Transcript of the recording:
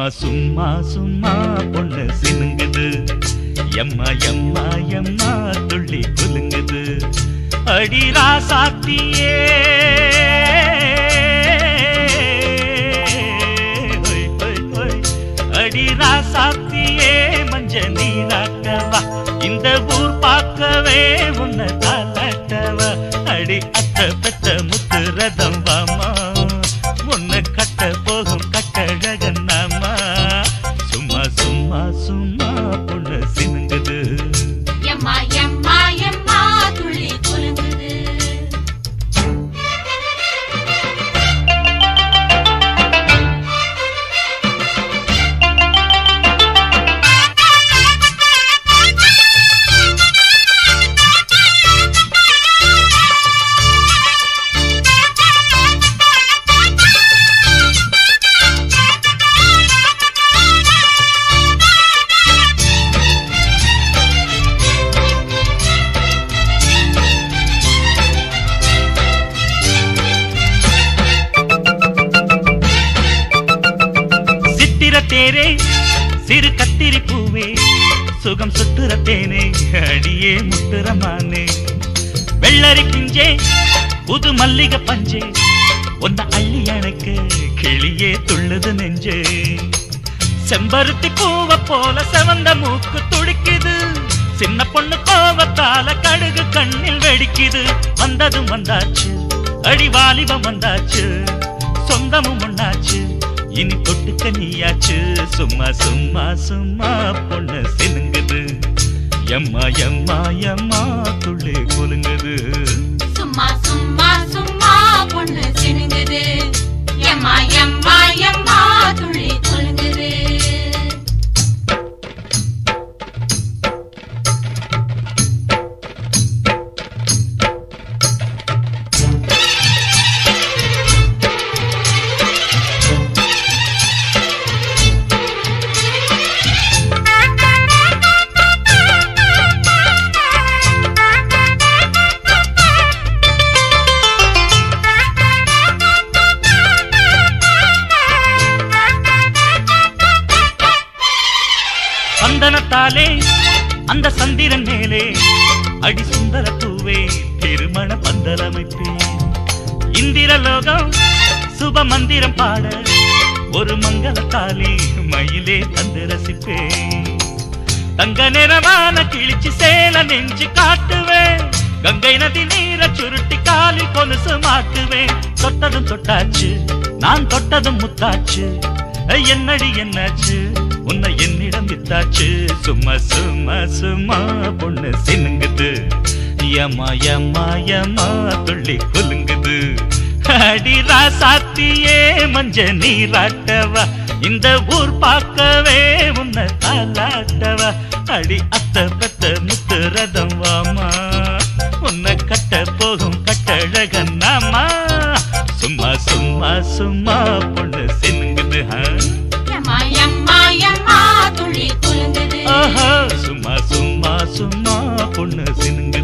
சும்மா சும்மா சும்மா பொண்ணு சினுங்குது எம்மா எம்மா எம்மா துள்ளி குலுங்குது அடி ராசாத்தியே ஹொய், ஹொய், ஹொய். அடி ராசாத்தியே மஞ்ச நீராட்டவா இந்த ஊர் பார்க்கவே உன்னை தாலாட்டவா அடி அத்த பெத்த முத்து ரதம் வாமா உன்னை கட்ட போகும் கட்டழகன் நாமா சும்மா சும்மா சும்மா பொண்ணு சினுங்குது எம்மா எம்மா எம்மா துள்ளி குலுங்குது சித்திர தேரே சிறு கத்திரி பூவே சுகம் சுத்துற தேனே அடியே முத்துரமானே வெள்ளரி பிஞ்சே புது மல்லிகை பஞ்சே ஒன்ன அள்ளி அணைக்க கிளியே துள்ளுது நெஞ்சே செம்பருத்தி பூவ போல செவந்த மூக்கு துடிக்குது சின்ன பொண்ணு கோவத்தால கடுகு கண்ணில் வெடிக்குது வந்ததும் வந்தாச்சு அடி வாலிபம் வந்தாச்சு சொந்தமும் ஒண்ணாச்சு இனி தொட்டுக்க நீயாச்சு சும்மா சும்மா சும்மா பொண்ணு சினுங்குது எம்மா எம்மா எம்மா துள்ளி குலுங்குது சும்மா சும்மா சும்மா பொண்ணு சினுங்குது எம்மா எம்மா எம்மா துள்ளி குலுங்குது சந்தனத்தாலே அந்த சந்திரன் மேலே அடி சுந்தர பூவே திருமண பந்தலமைப்பே இந்திர லோகம் சுப மந்திரம் பாட ஒரு மங்களத்தாலே மயிலே தந்து ரசிப்பே தங்க நிறமான கிழிச்சு சேல நெஞ்சு காட்டுவேன் கங்கை நதி நீர சுருட்டி காலில் கொலுசு மாட்டுவேன் தொட்டதும் தொட்டாச்சு நான் தொட்டதும் முத்தாச்சு ஐ, என்னடி என்னாச்சு உன்னை என்னிடம் வித்தாச்சு சும்மா சும்மா சும்மா பொண்ணு சினுங்குது யம்மா யம்மா யம்மா துள்ளி குலுங்குது அடி ராசாத்தியே மஞ்ச நீராட்டவா இந்த ஊர் பார்க்கவே உன்னை தாலாட்டவா அடி அத்த பத்த முத்து ரதம் வாமா உன்னை கட்ட போகும் கட்டழகன் நாமா சும்மா சும்மா சும்மா பொண்ணு சினுங்குது ஆ. எம்மா எம்மா எம்மா துள்ளி குலுங்குது ஆஹா சும்மா சும்மா சும்மா பொண்ணு சினுங்குது